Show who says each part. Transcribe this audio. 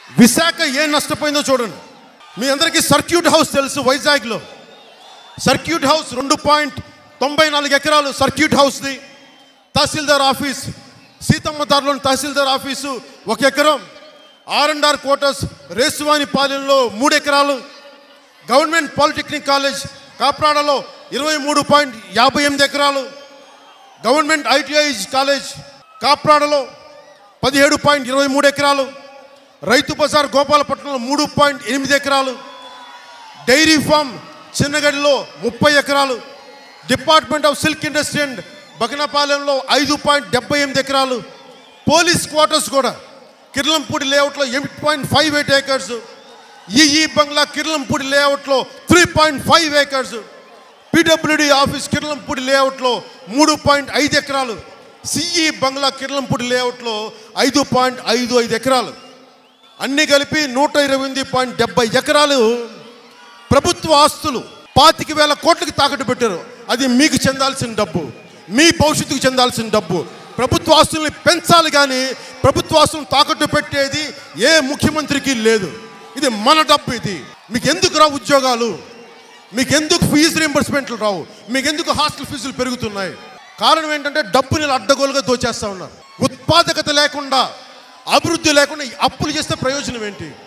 Speaker 1: విశాఖ ఏం నష్టపోయిందో చూడండి మీ అందరికీ సర్క్యూట్ హౌస్ తెలుసు వైజాగ్లో సర్క్యూట్ హౌస్ రెండు పాయింట్ తొంభై నాలుగు ఎకరాలు సర్క్యూట్ హౌస్ది తహసీల్దార్ ఆఫీస్ సీతమ్మ దారిలోని తహసీల్దార్ ఆఫీసు ఒక ఎకరం ఆర్ అండ్ ఆర్ క్వార్టర్స్ రేసువాని పాలెంలో మూడు ఎకరాలు గవర్నమెంట్ పాలిటెక్నిక్ కాలేజ్ కాప్రాడలో ఇరవై మూడు పాయింట్ యాభై ఎనిమిది ఎకరాలు గవర్నమెంట్ ఐటీఐ కాలేజ్ కాప్రాడలో పదిహేడు పాయింట్ ఇరవై మూడు ఎకరాలు రైతు బజార్ గోపాలపట్నంలో మూడు పాయింట్ ఎనిమిది ఎకరాలు డైరీ ఫామ్ చిన్నగడిలో ముప్పై ఎకరాలు department of silk industry and బగనపాలెంలో ఐదు పాయింట్ డెబ్బై ఎనిమిది ఎకరాలు పోలీస్ క్వార్టర్స్ కూడా కిర్లంపూడి లేఅవుట్లో eight point five eight acres EE బంగ్లా కిర్లంపూడి లేఅవుట్లో three point five acres PWD office Kirlampudi లేఅవుట్లో మూడు పాయింట్ ఐదు ఎకరాలు సిఈ బంగ్లా కిర్లంపూడి లేఅవుట్లో ఐదు పాయింట్ ఐదు ఐదు ఎకరాలు అన్ని కలిపి నూట ఇరవై ఎనిమిది పాయింట్ డెబ్బై ఎకరాలు ప్రభుత్వ ఆస్తులు పాతిక వేల కోట్లకి తాకట్టు పెట్టారు అది మీకు చెందాల్సిన డబ్బు మీ భవిష్యత్తుకు చెందాల్సిన డబ్బు ప్రభుత్వ ఆస్తుల్ని పెంచాలి కానీ ప్రభుత్వ ఆస్తులను తాకట్టు పెట్టేది ఏ ముఖ్యమంత్రికి లేదు ఇది మన డబ్బు ఇది మీకు ఎందుకు రావు ఉద్యోగాలు మీకు ఎందుకు ఫీజు రీంబర్స్మెంట్లు రావు మీకు ఎందుకు హాస్టల్ ఫీజులు పెరుగుతున్నాయి కారణం ఏంటంటే డబ్బుని ఇలా అడ్డగోలుగా దోచేస్తా ఉన్నారు ఉత్పాదకత లేకుండా అభివృద్ధి లేకుండా ఈ అప్పులు చేస్తే ప్రయోజనం ఏంటి